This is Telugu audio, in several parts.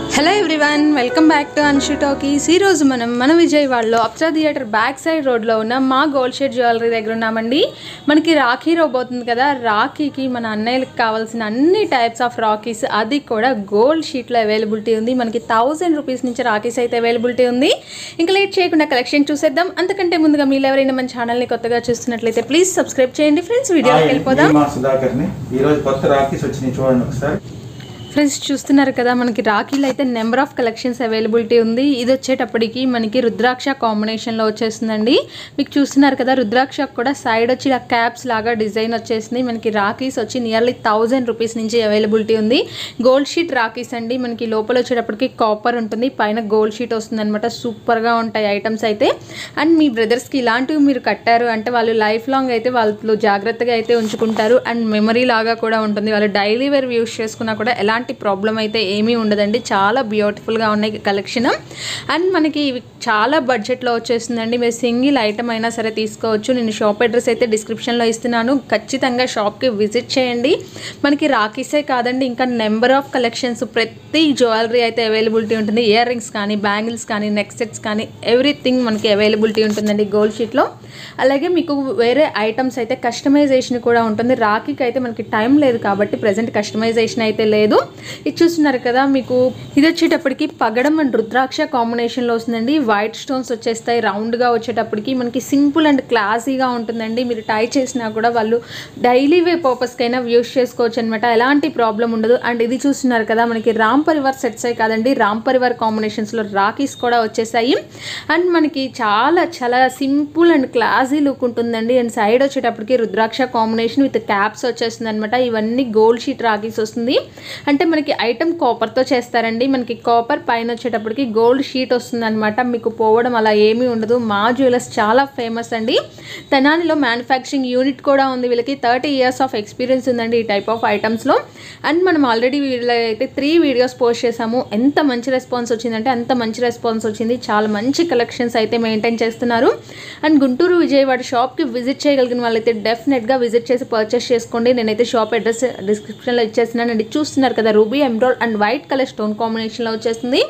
hello everyone welcome back to Anshu Talkies ఈ రోజు మనం మన విజయవాడలో అప్సరా థియేటర్ బ్యాక్ సైడ్ రోడ్లో ఉన్న మా గోల్డ్ షేడ్ జ్యువెలరీ దగ్గర ఉన్నామండి మనకి రాఖీ రోబోతుంది కదా రాఖీకి మన అన్నయ్యలకు కావాల్సిన అన్ని టైప్స్ ఆఫ్ రాఖీస్ అది కూడా గోల్డ్ షీట్లో అవైలబిలిటీ ఉంది మనకి థౌజండ్ రూపీస్ నుంచి రాఖీస్ అయితే అవైలబిలిటీ ఉంది ఇంకా లేట్ చేయకుండా కలెక్షన్ చూసేద్దాం అంతకంటే ముందుగా మీరు ఎవరైనా మన ఛానల్ని కొత్తగా చూస్తున్నట్లయితే ప్లీజ్ సబ్స్క్రైబ్ చేయండి ఫ్రెండ్స్ వీడియోకి హాయ్, వెళ్ళిపోదాం నేను మా సుధాకర్ని ఈ రోజు కొత్త రాఖీస్ వచ్చినాయి చూడండి ఒకసారి ఫ్రెండ్స్ చూస్తున్నారు కదా మనకి రాఖీలో అయితే నెంబర్ ఆఫ్ కలెక్షన్స్ అవైలబిలిటీ ఉంది ఇది వచ్చేటప్పటికి మనకి రుద్రాక్ష కాంబినేషన్లో వచ్చేస్తుందండి మీకు చూస్తున్నారు కదా రుద్రాక్ష కూడా సైడ్ వచ్చి ఇలా క్యాప్స్ లాగా డిజైన్ వచ్చేసింది మనకి రాఖీస్ వచ్చి నియర్లీ థౌజండ్ రూపీస్ నుంచి అవైలబిలిటీ ఉంది గోల్డ్ షీట్ రాఖీస్ అండి మనకి లోపల వచ్చేటప్పటికి కాపర్ ఉంటుంది పైన గోల్డ్ షీట్ వస్తుంది అనమాట సూపర్గా ఉంటాయి ఐటమ్స్ అయితే అండ్ మీ బ్రదర్స్కి ఇలాంటివి మీరు కట్టారు అంటే వాళ్ళు లైఫ్ లాంగ్ అయితే వాళ్ళు జాగ్రత్తగా అయితే ఉంచుకుంటారు అండ్ మెమరీ లాగా కూడా ఉంటుంది వాళ్ళు డైలీ వేర్ యూస్ చేసుకున్నా కూడా ఎలాంటి ప్రాబ్లం అయితే ఏమీ ఉండదండి చాలా బ్యూటిఫుల్గా ఉన్నాయి కలెక్షన్ అండ్ మనకి ఇవి చాలా బడ్జెట్లో వచ్చేస్తుందండి మీరు సింగిల్ ఐటమ్ అయినా సరే తీసుకోవచ్చు నేను షాప్ అడ్రస్ అయితే డిస్క్రిప్షన్లో ఇస్తున్నాను ఖచ్చితంగా షాప్కి విజిట్ చేయండి మనకి రాఖీసే కాదండి ఇంకా నెంబర్ ఆఫ్ కలెక్షన్స్ ప్రతి జ్యువెలరీ అయితే అవైలబిలిటీ ఉంటుంది ఇయర్ రింగ్స్ కానీ బ్యాంగిల్స్ కానీ నెక్ సెట్స్ కానీ ఎవ్రీథింగ్ మనకి అవైలబిలిటీ ఉంటుందండి గోల్డ్ షీట్లో అలాగే మీకు వేరే ఐటమ్స్ అయితే కస్టమైజేషన్ కూడా ఉంటుంది రాఖీకి అయితే మనకి టైం లేదు కాబట్టి ప్రజెంట్ కస్టమైజేషన్ అయితే లేదు ఇది చూస్తున్నారు కదా మీకు ఇది వచ్చేటప్పటికి పగడం అండ్ రుద్రాక్ష కాంబినేషన్లో వస్తుందండి వైట్ స్టోన్స్ వచ్చేస్తాయి రౌండ్గా వచ్చేటప్పటికి మనకి సింపుల్ అండ్ క్లాసీగా ఉంటుందండి మీరు టై చేసినా కూడా వాళ్ళు డైలీ వే పర్పస్కైనా యూస్ చేసుకోవచ్చు అనమాట ఎలాంటి ప్రాబ్లం ఉండదు అండ్ ఇది చూస్తున్నారు కదా మనకి రామ్ పరివార్ సెట్స్ అయి కాదండి రామ్ పరివార్ కాంబినేషన్స్లో రాఖీస్ కూడా వచ్చేసాయి అండ్ మనకి చాలా చాలా సింపుల్ అండ్ క్లాసీ లుక్ ఉంటుందండి అండ్ సైడ్ వచ్చేటప్పటికి రుద్రాక్ష కాంబినేషన్ విత్ క్యాప్స్ వచ్చేస్తుంది అనమాట ఇవన్నీ గోల్డ్ షీట్ రాఖీస్ వస్తుంది అంటే మనకి ఐటమ్ కాపర్తో చేస్తారండి మనకి కాపర్ పైన వచ్చేటప్పటికి గోల్డ్ షీట్ వస్తుంది అనమాట మీకు పోవడం అలా ఏమీ ఉండదు మా జ్యువెలర్స్ చాలా ఫేమస్ అండి తెనాలిలో మ్యానుఫ్యాక్చరింగ్ యూనిట్ కూడా ఉంది వీళ్ళకి థర్టీ ఇయర్స్ ఆఫ్ ఎక్స్పీరియన్స్ ఉందండి ఈ టైప్ ఆఫ్ ఐటమ్స్లో అండ్ మనం ఆల్రెడీ వీళ్ళ అయితే త్రీ వీడియోస్ పోస్ట్ చేసాము ఎంత మంచి రెస్పాన్స్ వచ్చిందంటే అంత మంచి రెస్పాన్స్ వచ్చింది చాలా మంచి కలెక్షన్స్ అయితే మెయింటైన్ చేస్తున్నారు అండ్ గుంటూరు విజయవాడ షాప్కి విజిట్ చేయగలిగిన వాళ్ళైతే డెఫినెట్గా విజిట్ చేసి పర్చేస్ చేసుకోండి నేనైతే షాప్ అడ్రస్ డిస్క్రిప్షన్లో ఇచ్చేస్తున్నాను అండి చూస్తున్నారు కదా ruby embroid and white colour stone కాంబినేషన్లో వచ్చేస్తుంది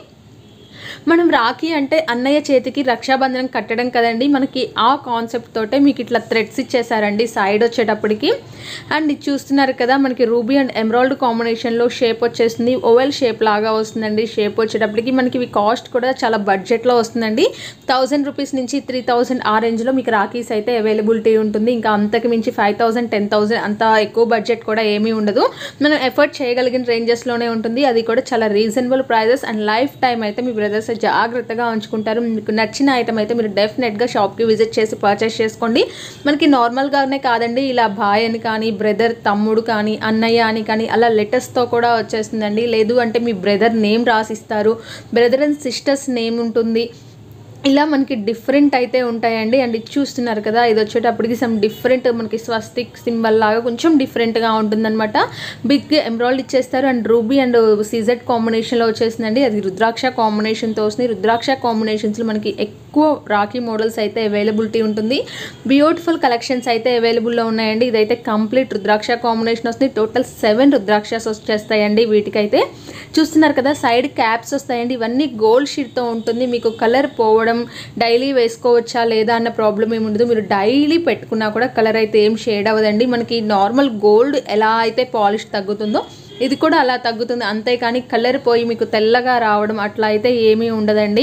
మనం రాఖీ అంటే అన్నయ్య చేతికి రక్షాబంధనం కట్టడం కదండి మనకి ఆ కాన్సెప్ట్ తోటే మీకు ఇట్లా థ్రెడ్స్ ఇచ్చేసారండి సైడ్ వచ్చేటప్పటికి అండ్ ఇది చూస్తున్నారు కదా మనకి రూబీ అండ్ ఎమరాల్డ్ కాంబినేషన్లో షేప్ వచ్చేస్తుంది ఓవెల్ షేప్ లాగా వస్తుందండి షేప్ వచ్చేటప్పటికి మనకి ఇవి కాస్ట్ కూడా చాలా బడ్జెట్లో వస్తుందండి థౌజండ్ రూపీస్ నుంచి త్రీ థౌజండ్ ఆ రేంజ్లో మీకు రాఖీస్ అయితే అవైలబిలిటీ ఉంటుంది ఇంకా అంతకు మించి ఫైవ్ థౌసండ్ టెన్ థౌసండ్ అంత ఎక్కువ బడ్జెట్ కూడా ఏమీ ఉండదు మనం ఎఫర్ట్ చేయగలిగిన రేంజెస్లోనే ఉంటుంది అది కూడా చాలా reasonable prices and life time అయితే మీ బ్రదర్స్ జాగ్రత్తగా ఉంచుకుంటారు మీకు నచ్చిన ఐటమ్ అయితే మీరు డెఫినెట్గా షాప్కి విజిట్ చేసి పర్చేస్ చేసుకోండి మనకి నార్మల్గానే కాదండి ఇలా భాయ్ అని కానీ బ్రదర్ తమ్ముడు కానీ అన్నయ్య అని కానీ అలా లెటర్స్తో కూడా వచ్చేస్తుందండి లేదు అంటే మీ బ్రదర్ నేమ్ రాసిస్తారు బ్రదర్ అండ్ సిస్టర్స్ నేమ్ ఉంటుంది ఇలా మనకి డిఫరెంట్ అయితే ఉంటాయండి అండ్ ఇది చూస్తున్నారు కదా ఇది వచ్చేటప్పటికి సమ్ డిఫరెంట్ మనకి స్వస్తిక్ సింబల్ లాగా కొంచెం డిఫరెంట్గా ఉంటుందన్నమాట బిగ్ ఎంబ్రాయిడ్ ఇచ్చేస్తారు అండ్ రూబీ అండ్ సీజెడ్ కాంబినేషన్లో వచ్చేసిందండి అది రుద్రాక్ష కాంబినేషన్తో వస్తుంది రుద్రాక్ష కాంబినేషన్స్లో మనకి ఎక్కువ రాఖీ మోడల్స్ అయితే అవైలబిలిటీ ఉంటుంది బ్యూటిఫుల్ కలెక్షన్స్ అయితే అవైలబుల్లో ఉన్నాయండి ఇదైతే కంప్లీట్ రుద్రాక్ష కాంబినేషన్ వస్తుంది టోటల్ సెవెన్ రుద్రాక్షస్ వచ్చేస్తాయండి వీటికైతే చూస్తున్నారు కదా సైడ్ క్యాప్స్ వస్తాయండి ఇవన్నీ గోల్డ్ షీట్తో ఉంటుంది మీకు కలర్ పోవడం డైలీ వేసుకోవచ్చా లేదా అన్న ప్రాబ్లం ఏమి ఉండదు మీరు డైలీ పెట్టుకున్నా కూడా కలర్ అయితే ఏం షేడ్ అవ్వదండి మనకి నార్మల్ గోల్డ్ ఎలా అయితే పాలిష్ తగ్గుతుందో ఇది కూడా అలా తగ్గుతుంది అంతేకాని కలర్ పోయి మీకు తెల్లగా రావడం అట్లా అయితే ఏమీ ఉండదండి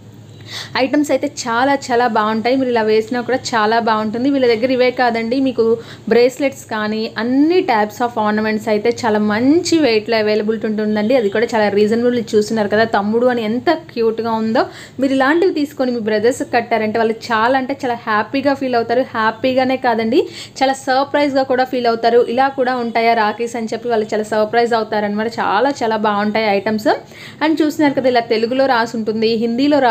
ఐటమ్స్ అయితే చాలా చాలా బాగుంటాయి మీరు ఇలా వేసినా కూడా చాలా బాగుంటుంది వీళ్ళ దగ్గర ఇవే కాదండి మీకు బ్రేస్లెట్స్ కానీ అన్ని టైప్స్ ఆఫ్ ఆర్నమెంట్స్ అయితే చాలా మంచి వెయిట్లో అవైలబిలిటీ ఉంటుందండి అది కూడా చాలా రీజనబుల్ చూస్తున్నారు కదా తమ్ముడు అని ఎంత క్యూట్గా ఉందో మీరు ఇలాంటివి తీసుకొని మీ బ్రదర్స్ కట్టారంటే వాళ్ళు చాలా అంటే చాలా హ్యాపీగా ఫీల్ అవుతారు హ్యాపీగానే కాదండి చాలా సర్ప్రైజ్గా కూడా ఫీల్ అవుతారు ఇలా కూడా ఉంటాయా రాఖీస్ అని చెప్పి వాళ్ళు చాలా సర్ప్రైజ్ అవుతారనమాట చాలా చాలా బాగుంటాయి ఐటమ్స్ అండ్ చూస్తున్నారు కదా ఇలా తెలుగులో రాసి ఉంటుంది హిందీలో రాసి ఉంటుంది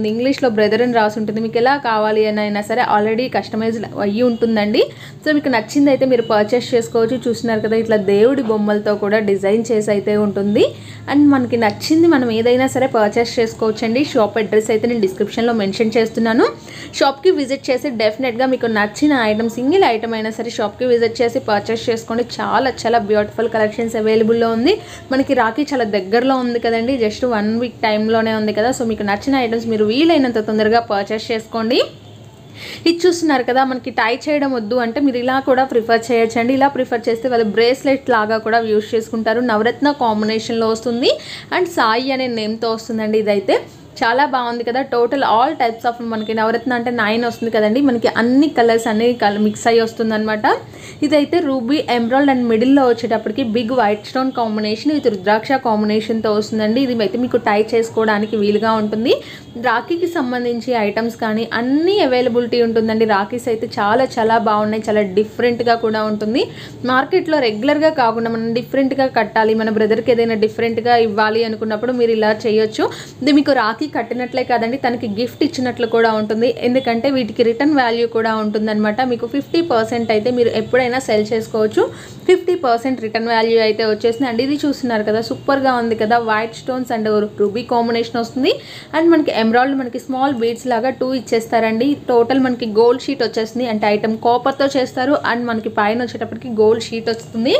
ఉంటుంది ఇంగ్లీష్లో బ్రదర్ అని రాసి ఉంటుంది మీకు ఎలా కావాలి అని అయినా సరే ఆల్రెడీ కస్టమైజ్ అయ్యి ఉంటుందండి సో మీకు నచ్చింది అయితే మీరు పర్చేస్ చేసుకోవచ్చు చూస్తున్నారు కదా ఇట్లా దేవుడి బొమ్మలతో కూడా డిజైన్ చేసి అయితే ఉంటుంది అండ్ మనకి నచ్చింది మనం ఏదైనా సరే పర్చేస్ చేసుకోవచ్చు అండి షాప్ అడ్రస్ అయితే నేను డిస్క్రిప్షన్లో మెన్షన్ చేస్తున్నాను షాప్కి విజిట్ చేసి డెఫినెట్గా మీకు నచ్చిన ఐటమ్ సింగిల్ ఐటమ్ అయినా సరే షాప్కి విజిట్ చేసి పర్చేస్ చేసుకోండి చాలా చాలా బ్యూటిఫుల్ కలెక్షన్స్ అవైలబుల్లో ఉంది మనకి రాఖీ చాలా దగ్గరలో ఉంది కదండి జస్ట్ వన్ వీక్ టైంలోనే ఉంది కదా సో మీకు నచ్చిన ఐటమ్స్ మీరు వీలైనంత తొందరగా పర్చేస్ చేసుకోండి ఇది చూస్తున్నారు కదా మనకి టై చేయడం వద్దు అంటే మీరు ఇలా కూడా ప్రిఫర్ చేయొచ్చండి ఇలా ప్రిఫర్ చేస్తే వాళ్ళు బ్రేస్లెట్ లాగా కూడా యూస్ చేసుకుంటారు నవరత్న కాంబినేషన్లో వస్తుంది అండ్ సాయి అనే నేమ్తో వస్తుందండి ఇదైతే చాలా బాగుంది కదా టోటల్ ఆల్ టైప్స్ ఆఫ్ మనకి నవరత్న అంటే నైన్ వస్తుంది కదండి మనకి అన్ని కలర్స్ అన్ని కలర్ మిక్స్ అయ్యి వస్తుంది అనమాట ఇదైతే రూబీ ఎమ్రాల్డ్ అండ్ మిడిల్లో వచ్చేటప్పటికి బిగ్ వైట్ స్టోన్ కాంబినేషన్ ఇది రుద్రాక్ష కాంబినేషన్తో వస్తుందండి ఇది అయితే మీకు టై చేసుకోవడానికి వీలుగా ఉంటుంది రాఖీకి సంబంధించి ఐటమ్స్ కానీ అన్నీ అవైలబిలిటీ ఉంటుందండి రాఖీస్ అయితే చాలా చాలా బాగున్నాయి చాలా డిఫరెంట్గా కూడా ఉంటుంది మార్కెట్లో రెగ్యులర్గా కాకుండా మనం డిఫరెంట్గా కట్టాలి మన బ్రదర్కి ఏదైనా డిఫరెంట్గా ఇవ్వాలి అనుకున్నప్పుడు మీరు ఇలా చేయొచ్చు ఇది మీకు రాఖీ కట్టినట్లే కాదండి తనకి గిఫ్ట్ ఇచ్చినట్లు కూడా ఉంటుంది ఎందుకంటే వీటికి రిటర్న్ వాల్యూ కూడా ఉంటుందన్నమాట మీకు ఫిఫ్టీ పర్సెంట్ అయితే మీరు ఎప్పుడైనా సెల్ చేసుకోవచ్చు ఫిఫ్టీ పర్సెంట్ రిటర్న్ వాల్యూ అయితే వచ్చేసింది అండ్ ఇది చూస్తున్నారు కదా సూపర్గా ఉంది కదా white stones and ruby combination వస్తుంది అండ్ మనకి ఎమరాల్డ్ మనకి స్మాల్ బీడ్స్ లాగా టూ ఇచ్చేస్తారండి టోటల్ మనకి గోల్డ్ షీట్ వచ్చేస్తుంది అంటే ఐటమ్ కాపర్తో చేస్తారు అండ్ మనకి పైన వచ్చేటప్పటికి గోల్డ్ షీట్ వస్తుంది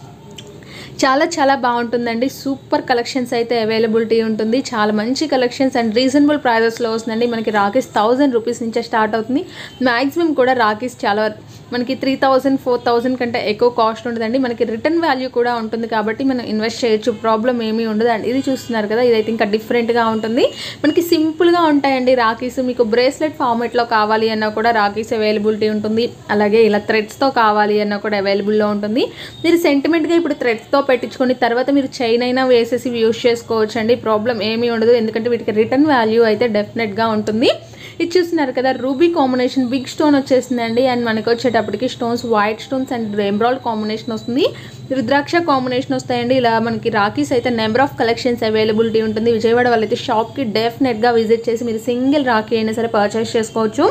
చాలా చాలా బాగుంటుందండి సూపర్ కలెక్షన్స్ అయితే అవైలబిలిటీ ఉంటుంది చాలా మంచి కలెక్షన్స్ అండ్ రీజనబుల్ ప్రైజెస్లో వస్తుందండి మనకి రాకేస్ థౌజండ్ రూపీస్ నుంచే స్టార్ట్ అవుతుంది మ్యాక్సిమం కూడా రాకేస్ చాలా మనకి త్రీ థౌజండ్ ఫోర్ థౌజండ్ కంటే ఎక్కువ కాస్ట్ ఉంటుందండి మనకి రిటర్న్ వాల్యూ కూడా ఉంటుంది కాబట్టి మనం ఇన్వెస్ట్ చేయొచ్చు ప్రాబ్లం ఏమీ ఉండదు అండ్ ఇది చూస్తున్నారు కదా ఇదైతే ఇంకా డిఫరెంట్గా ఉంటుంది మనకి సింపుల్గా ఉంటాయండి రాకీస్ మీకు బ్రేస్లెట్ ఫార్మేట్లో కావాలి అన్నా కూడా రాకీస్ అవైలబిలిటీ ఉంటుంది అలాగే ఇలా థ్రెడ్స్తో కావాలి అన్నా కూడా అవైలబుల్లో ఉంటుంది మీరు సెంటిమెంట్గా ఇప్పుడు థ్రెడ్స్తో పెట్టించుకొని తర్వాత మీరు చైన్ అయినా వేసేసి యూస్ చేసుకోవచ్చు అండి ప్రాబ్లం ఏమీ ఉండదు ఎందుకంటే వీటికి రిటర్న్ వాల్యూ అయితే డెఫినెట్గా ఉంటుంది ఇది చూస్తున్నారు కదా రూబీ కాంబినేషన్ బిగ్ స్టోన్ వచ్చేసిందండి అండ్ మనకి వచ్చేటప్పటికి stones white stones and embroidery combination వస్తుంది రుద్రాక్ష కాంబినేషన్ వస్తాయండి ఇలా మనకి రాకీస్ అయితే నెంబర్ ఆఫ్ కలెక్షన్స్ అవైలబిలిటీ ఉంటుంది విజయవాడ వాళ్ళైతే షాప్కి డెఫినెట్గా విజిట్ చేసి మీరు సింగిల్ రాఖీ అయినా సరే పర్చేస్ చేసుకోవచ్చు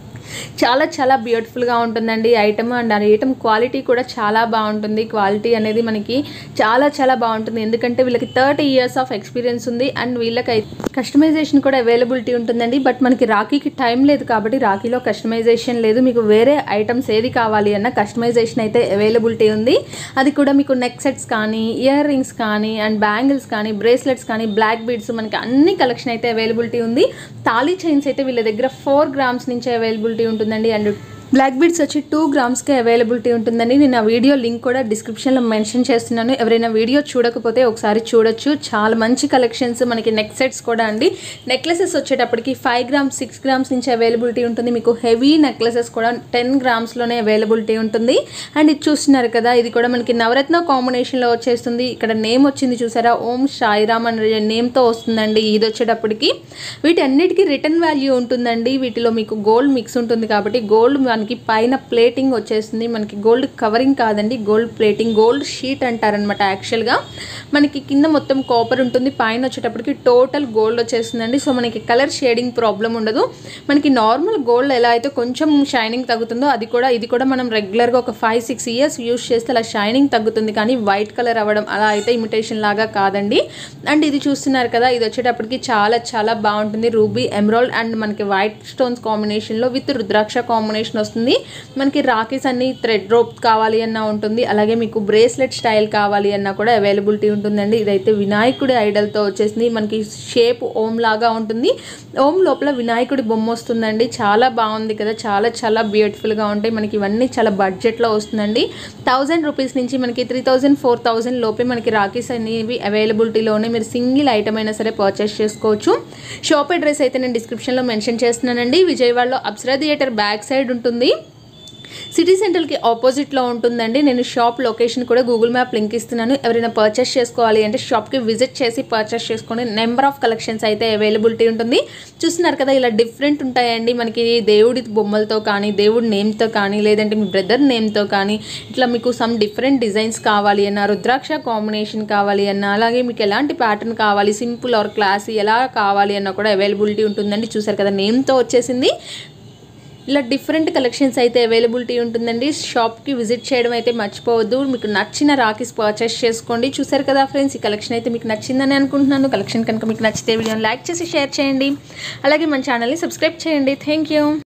చాలా చాలా బ్యూటిఫుల్గా ఉంటుందండి ఐటమ్ అండ్ ఆ ఐటమ్ క్వాలిటీ కూడా చాలా బాగుంటుంది క్వాలిటీ అనేది మనకి చాలా చాలా బాగుంటుంది ఎందుకంటే వీళ్ళకి థర్టీ ఇయర్స్ ఆఫ్ ఎక్స్పీరియన్స్ ఉంది అండ్ వీళ్ళకి కస్టమైజేషన్ కూడా అవైలబిలిటీ ఉంటుందండి బట్ మనకి రాఖీకి టైం లేదు కాబట్టి రాఖీలో కస్టమైజేషన్ లేదు మీకు వేరే ఐటమ్స్ ఏది కావాలి అన్న కస్టమైజేషన్ అయితే అవైలబిలిటీ ఉంది అది కూడా మీకు నెక్ సెట్స్ కానీ ఇయర్ రింగ్స్ కానీ అండ్ బ్యాంగిల్స్ కానీ బ్రేస్లెట్స్ కానీ బ్లాక్ బీడ్స్ మనకి అన్ని కలెక్షన్ అయితే అవైలబిలిటీ ఉంది తాళీ చైన్స్ అయితే వీళ్ళ దగ్గర ఫోర్ గ్రామ్స్ నుంచి అవైలబిలిటీ ఉంటుందండి అండ్ బ్లాక్ బీడ్స్ వచ్చి టూ గ్రామ్స్కే అవైలబిలిటీ ఉంటుందండి నేను ఆ వీడియో లింక్ కూడా డిస్క్రిప్షన్లో మెన్షన్ చేస్తున్నాను ఎవరైనా వీడియో చూడకపోతే ఒకసారి చూడొచ్చు చాలా మంచి కలెక్షన్స్ మనకి నెక్ సెట్స్ కూడా అండి నెక్లెసెస్ వచ్చేటప్పటికి ఫైవ్ గ్రామ్స్ సిక్స్ గ్రామ్స్ నుంచి అవైలబిలిటీ ఉంటుంది మీకు హెవీ నెక్లెసెస్ కూడా టెన్ గ్రామ్స్లోనే అవైలబిలిటీ ఉంటుంది అండ్ ఇది చూస్తున్నారు కదా ఇది కూడా మనకి నవరత్న కాంబినేషన్లో వచ్చేస్తుంది ఇక్కడ నేమ్ వచ్చింది చూసారా ఓం సాయిరామ్ అనే నేమ్తో వస్తుందండి ఇది వచ్చేటప్పటికి వీటన్నిటికీ రిటర్న్ వాల్యూ ఉంటుందండి వీటిలో మీకు గోల్డ్ మిక్స్ ఉంటుంది కాబట్టి గోల్డ్ మనకి పైన ప్లేటింగ్ వచ్చేస్తుంది మనకి గోల్డ్ కవరింగ్ కాదండి గోల్డ్ ప్లేటింగ్ గోల్డ్ షీట్ అంటారనమాట యాక్చువల్గా మనకి కింద మొత్తం కాపర్ ఉంటుంది పైన వచ్చేటప్పటికి టోటల్ గోల్డ్ వచ్చేస్తుందండి సో మనకి కలర్ షేడింగ్ ప్రాబ్లం ఉండదు మనకి నార్మల్ గోల్డ్ ఎలా అయితే కొంచెం షైనింగ్ తగ్గుతుందో అది కూడా ఇది కూడా మనం రెగ్యులర్గా ఒక ఫైవ్ సిక్స్ ఇయర్స్ యూస్ చేస్తే అలా షైనింగ్ తగ్గుతుంది కానీ వైట్ కలర్ అవ్వడం అలా అయితే ఇమిటేషన్ లాగా కాదండి అండ్ ఇది చూస్తున్నారు కదా ఇది వచ్చేటప్పటికి చాలా చాలా బాగుంటుంది రూబీ ఎమరాల్డ్ అండ్ మనకి వైట్ స్టోన్స్ కాంబినేషన్లో విత్ రుద్రాక్ష కాంబినేషన్ వస్తుంది మనకి రాకీస్ అన్ని థ్రెడ్ రోప్ కావాలి అన్నా ఉంటుంది అలాగే మీకు బ్రేస్లెట్ స్టైల్ కావాలి అన్నా కూడా అవైలబిలిటీ ఉంటుందండి ఇదైతే వినాయకుడి ఐడల్తో వచ్చేసింది మనకి షేప్ ఓం లాగా ఉంటుంది ఓం లోపల వినాయకుడి బొమ్మ వస్తుందండి చాలా బాగుంది కదా చాలా చాలా బ్యూటిఫుల్గా ఉంటాయి మనకి ఇవన్నీ చాలా బడ్జెట్లో వస్తుందండి థౌజండ్ రూపీస్ నుంచి మనకి త్రీ థౌజండ్ ఫోర్ థౌజండ్ లోపే మనకి రాకీస్ అనేవి అవైలబిలిటీలోనే మీరు సింగిల్ ఐటమ్ అయినా సరే పర్చేస్ చేసుకోవచ్చు షాప్ అడ్రస్ అయితే నేను డిస్క్రిప్షన్లో మెన్షన్ చేస్తున్నానండి విజయవాడలో అప్సరా థియేటర్ బ్యాక్ సైడ్ ఉంటుంది సిటీ సెంటర్కి ఆపోజిట్లో ఉంటుందండి నేను షాప్ లొకేషన్ కూడా గూగుల్ మ్యాప్ లింక్ ఇస్తున్నాను ఎవరైనా పర్చేస్ చేసుకోవాలి అంటే షాప్కి విజిట్ చేసి పర్చేస్ చేసుకోండి నెంబర్ ఆఫ్ కలెక్షన్స్ అయితే అవైలబిలిటీ ఉంటుంది చూస్తున్నారు కదా ఇలా డిఫరెంట్ ఉంటాయండి మనకి దేవుడి బొమ్మలతో కానీ దేవుడి నేమ్తో కానీ లేదంటే మీ బ్రదర్ నేమ్తో కానీ ఇట్లా మీకు సమ్ డిఫరెంట్ డిజైన్స్ కావాలి అన్న రుద్రాక్ష కాంబినేషన్ కావాలి అన్న అలాగే మీకు ఎలాంటి ప్యాటర్న్ కావాలి సింపుల్ ఆర్ క్లాసీ ఎలా కావాలి అన్న కూడా అవైలబిలిటీ ఉంటుందండి చూసారు కదా నేమ్తో వచ్చేసింది ఇలా డిఫరెంట్ కలెక్షన్స్ అయితే అవైలబిలిటీ ఉంటుందండి షాప్కి విజిట్ చేయడం అయితే మర్చిపోవద్దు మీకు నచ్చిన రాఖీస్ పర్చేస్ చేసుకోండి చూసారు కదా ఫ్రెండ్స్ ఈ కలెక్షన్ అయితే మీకు నచ్చిందని అనుకుంటున్నాను కలెక్షన్ కనుక మీకు నచ్చితే వీడియోని లైక్ చేసి షేర్ చేయండి అలాగే మన ఛానల్ని సబ్స్క్రైబ్ చేయండి థ్యాంక్ యూ